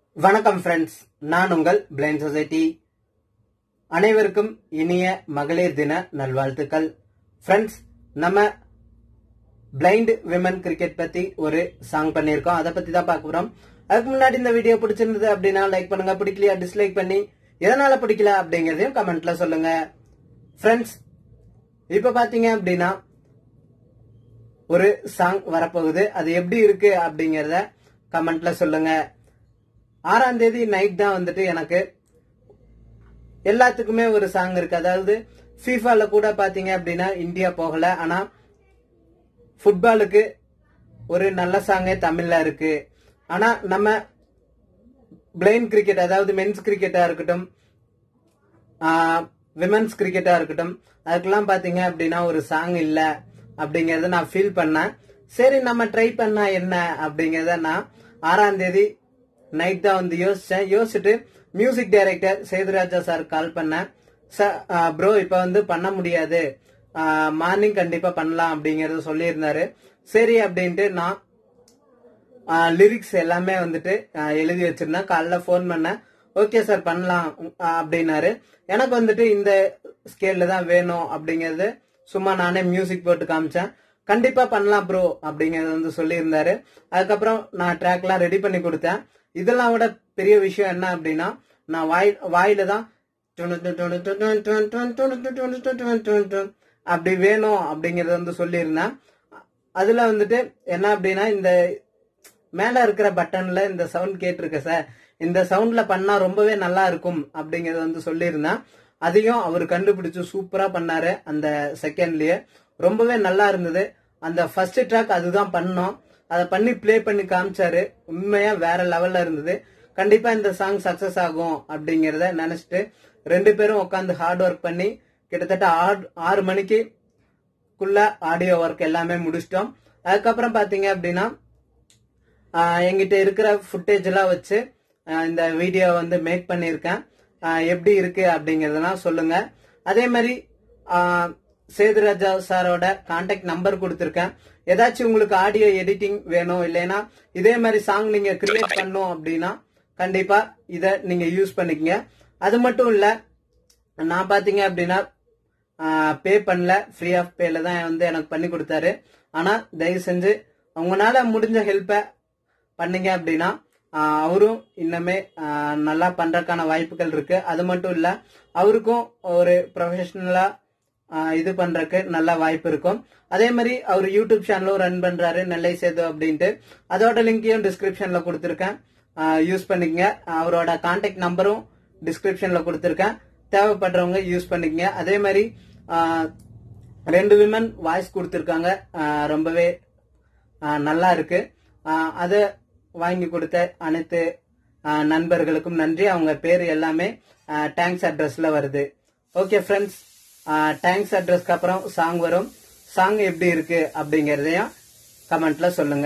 வணக்கம் ஃப்ரெண்ட்ஸ் நான் உங்கள் பிளைண்ட் சொசைட்டி அனைவருக்கும் இனிய மகளிர் தின நல்வாழ்த்துக்கள் ஃப்ரெண்ட்ஸ் நம்ம பிளைண்ட் விமன் கிரிக்கெட் பத்தி ஒரு சாங் பண்ணியிருக்கோம் அதை பத்தி தான் பார்க்க போறோம் அதுக்கு முன்னாடி இந்த வீடியோ பிடிச்சிருந்தது அப்படின்னா லைக் பண்ணுங்க பிடிக்கலையா டிஸ்லைக் பண்ணி எதனால பிடிக்கல அப்படிங்கறதையும் கமெண்ட்ல சொல்லுங்க ஃப்ரெண்ட்ஸ் இப்ப பாத்தீங்க அப்படின்னா ஒரு சாங் வரப்போகுது அது எப்படி இருக்கு அப்படிங்கறத கமெண்ட்ல சொல்லுங்க ஆறாம் தேதி நைட் தான் வந்துட்டு எனக்கு எல்லாத்துக்குமே ஒரு சாங் இருக்கு அதாவது ஃபீஃபால கூட பாத்தீங்க அப்படின்னா இந்தியா போகல ஆனா ஃபுட்பாலுக்கு ஒரு நல்ல சாங்கே தமிழ்ல இருக்கு ஆனா நம்ம பிளைண்ட் கிரிக்கெட் அதாவது மென்ஸ் கிரிக்கெட்டா இருக்கட்டும் விமன்ஸ் கிரிக்கெட்டா இருக்கட்டும் அதுக்கெல்லாம் பாத்தீங்க அப்படின்னா ஒரு சாங் இல்ல அப்படிங்கறத நான் ஃபீல் பண்ணேன் சரி நம்ம ட்ரை பண்ணா என்ன அப்படிங்கறத நான் ஆறாம் தேதி நைட் தான் வந்து யோசிச்சேன் யோசிச்சுட்டு music director Sethuraja sir call பண்ணேன் ப்ரோ இப்ப வந்து பண்ண முடியாது மார்னிங் கண்டிப்பா பண்ணலாம் அப்படிங்கறத சொல்லியிருந்தாரு சரி அப்படின்ட்டு நான் லிரிக்ஸ் எல்லாமே வந்துட்டு ஆஹ் எழுதி வச்சிருந்தேன் காலைல ஃபோன் பண்ணேன் ஓகே சார் பண்ணலாம் ஆஹ் அப்படின்னாரு எனக்கு வந்துட்டு இந்த ஸ்கேல்ல தான் வேணும் அப்படிங்கறது சும்மா நானே மியூசிக் போட்டு காமிச்சேன் கண்டிப்பா பண்ணலாம் ப்ரோ அப்படிங்கறது வந்து சொல்லியிருந்தாரு அதுக்கப்புறம் நான் ட்ராக்லாம் ரெடி பண்ணி கொடுத்தேன் இதெல்லாம் விட பெரிய விஷயம் என்ன அப்படின்னா நான் வாய் வாயில தான் அப்படி வேணும் அப்படிங்கறத வந்து சொல்லியிருந்தேன் அதுல வந்துட்டு என்ன அப்படின்னா இந்த மேல இருக்கிற பட்டன்ல இந்த சவுண்ட் கேட்டிருக்க சார் இந்த சவுண்ட்ல பண்ணா ரொம்பவே நல்லா இருக்கும் அப்படிங்கறத வந்து சொல்லியிருந்தேன் அதையும் அவர் கண்டுபிடிச்சு சூப்பரா பண்ணாரு அந்த செகண்ட்லயே ரொம்பவே நல்லா இருந்தது அந்த ஃபர்ஸ்ட் ட்ராக் அதுதான் பண்ணோம் அதை பண்ணி ப்ளே பண்ணி காமிச்சாரு உண்மையா வேற லெவல்ல இருந்தது கண்டிப்பா இந்த சாங் சக்சஸ் ஆகும் அப்படிங்கறத நினைச்சிட்டு ரெண்டு பேரும் உட்காந்து ஹார்ட் ஒர்க் பண்ணி கிட்டத்தட்ட ஆறு மணிக்கு குள்ள ஆடியோ ஒர்க் எல்லாமே முடிச்சிட்டோம் அதுக்கப்புறம் பாத்தீங்க அப்படின்னா எங்கிட்ட இருக்கிற ஃபுட்டேஜ் எல்லாம் வச்சு இந்த வீடியோ வந்து மேக் பண்ணியிருக்கேன் எப்படி இருக்கு அப்படிங்கறதெல்லாம் சொல்லுங்க அதே மாதிரி சேதுராஜா சாரோட கான்டாக்ட் நம்பர் கொடுத்துருக்கேன் ஏதாச்சும் உங்களுக்கு ஆடியோ எடிட்டிங் வேணும் இல்லைன்னா இதே மாதிரி சாங் நீங்க கிரியேட் பண்ணும் அப்படின்னா கண்டிப்பா இத நீங்க யூஸ் பண்ணிக்கங்க அது மட்டும் இல்ல நான் பாத்தீங்க அப்படின்னா பே பண்ணல ஃப்ரீ ஆஃப் பேல தான் வந்து எனக்கு பண்ணி கொடுத்தாரு ஆனா தயவு செஞ்சு உங்களால முடிஞ்ச ஹெல்ப்பை பண்ணீங்க அப்படின்னா அவரும் இன்னமே நல்லா பண்றதுக்கான வாய்ப்புகள் இருக்கு அது மட்டும் இல்ல அவருக்கும் ஒரு ப்ரொஃபஷனலா இது பண்றதுக்கு நல்ல வாய்ப்பு இருக்கும் அதே மாதிரி அவர் யூடியூப் சேனலும் ரன் பண்றாரு நெல்லை சேது அப்படின்ட்டு அதோட லிங்கையும் டிஸ்கிரிப்ஷன்ல கொடுத்துருக்கேன் யூஸ் பண்ணிக்கங்க அவரோட கான்டாக்ட் நம்பரும் டிஸ்கிரிப்ஷன்ல கொடுத்துருக்கேன் தேவைப்படுறவங்க யூஸ் பண்ணிக்கங்க அதே மாதிரி ரெண்டு விமன் வாய்ஸ் கொடுத்துருக்காங்க ரொம்பவே நல்லா இருக்கு அதை வாங்கி கொடுத்த அனைத்து நண்பர்களுக்கும் நன்றி அவங்க பேர் எல்லாமே டேங்க்ஸ் அட்ரஸ்ல வருது ஓகே ஃப்ரெண்ட்ஸ் டேங்க்ஸ் அட்ரஸ்க்கு அப்புறம் சாங் வரும் சாங் எப்படி இருக்கு அப்படிங்கறதையும் கமெண்ட்ல சொல்லுங்க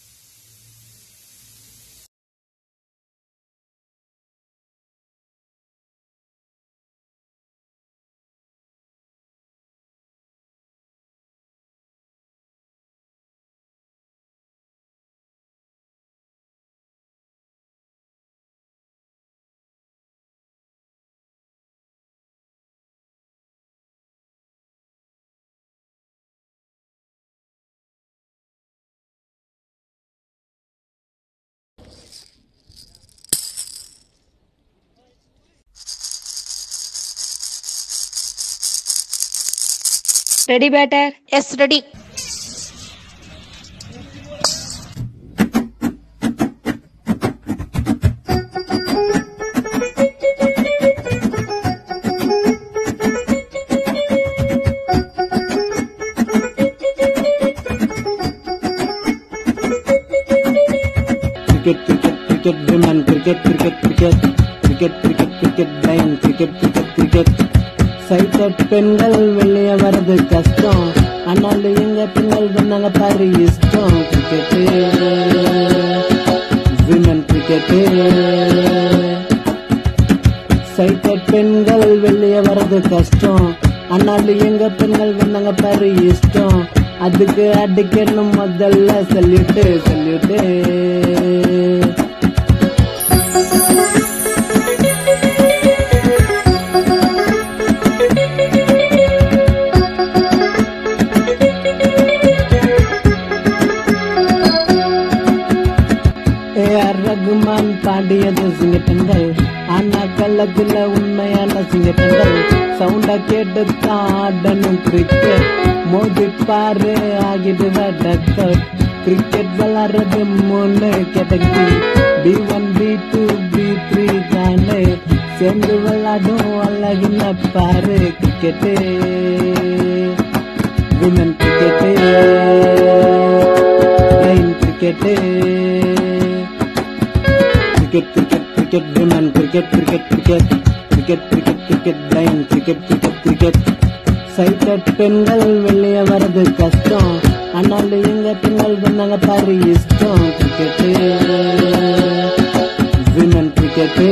ready batter yes ready cricket cricket cricket women cricket cricket cricket cricket cricket cricket blind cricket cricket cricket sighted பெண்கள் வெளியே வர்றது கஷ்டம் ஆனாலும் எங்க பெண்கள் பண்ணாங்க பாரு இஷ்டம் கிரிக்கெட்டு விமன் கிரிக்கெட்டு சைட்டட் பெண்கள் வெளியே வர்றது கஷ்டம் ஆனாலும் எங்க பெண்கள் பண்ணாங்க பாரு இஷ்டம் அதுக்கு அடிக்கணும் முதல்ல சல்யூட்டு சல்யூட்டு ரகுமான் பாடியது சிங்கப்பெண்கள் ஆனா கள்ளத்துல உண்மையான சிங்கப்பெண்கள் சவுண்ட கேட்டு தான் ஆடணும் கிரிக்கெட் மோதி பாரு ஆகிடுவ டக்கர் கிரிக்கெட் விளாடுறது மூணு category B one B two B three தானே சேர்ந்து விளாடும் அழகின பாரு cricket women cricket line cricket cricket cricket cricket women cricket cricket cricket cricket cricket cricket line cricket cricket cricket sighted பெண்கள் வெளியே வர்றது கஷ்டம் ஆனாலும் எங்க பெண்கள் வந்தாங்க பாரு இஷ்டம் கிரிக்கெட்டு விமன் கிரிக்கெட்டு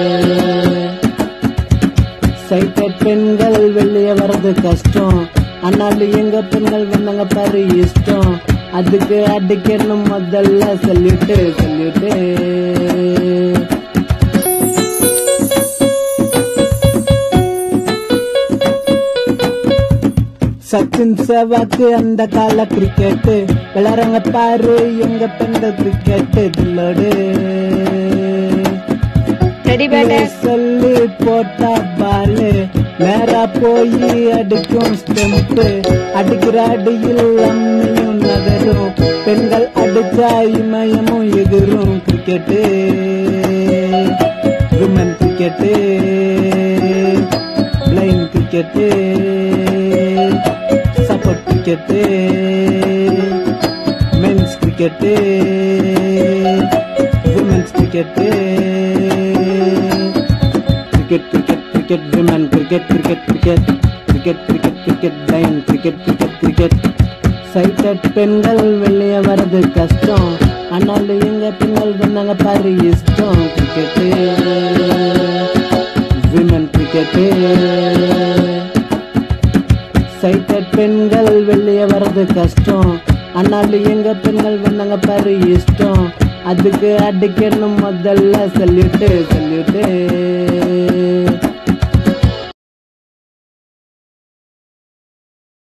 சைட்டட் பெண்கள் வெளியே வர்றது கஷ்டம் ஆனாலும் எங்க பெண்கள் வந்தாங்க பாரு இஷ்டம் அதுக்கு அடிக்கணும் முதல்ல சொல்லிட்டு சொல்லிட்டு சச்சின் சேவாக்கு அந்த கால கிரிக்கெட்டு விளாடுறாங்க பாரு எங்க பெண்கள் கிரிக்கெட்டு தில்லோடு ரெடி பேட்டர் சொல்லி போட்டா பாலு நேரா போய் அடிக்கும் ஸ்டெம்பு அடிக்கிற அடியில் அம்மையும் நகரும் பெண்கள் அடிச்சா இமயமும் எகிரும் cricket women cricket blind cricket support cricket men's cricket women's cricket cricket cricket cricket women cricket cricket cricket cricket cricket cricket line cricket cricket cricket sighted பெண்கள் வெளியே வர்றது கஷ்டம் ஆனாலும் எங்க பெண்கள் வந்தாங்க பாரு இஷ்டம் கிரிக்கெட்டு விமன் கிரிக்கெட்டு சைட்டட் பெண்கள் வெளியே வர்றது கஷ்டம் ஆனாலும் எங்க பெண்கள் வந்தாங்க பாரு இஷ்டம் அதுக்கு அடிக்கணும் முதல்ல சொல்லிட்டு சொல்லிட்டு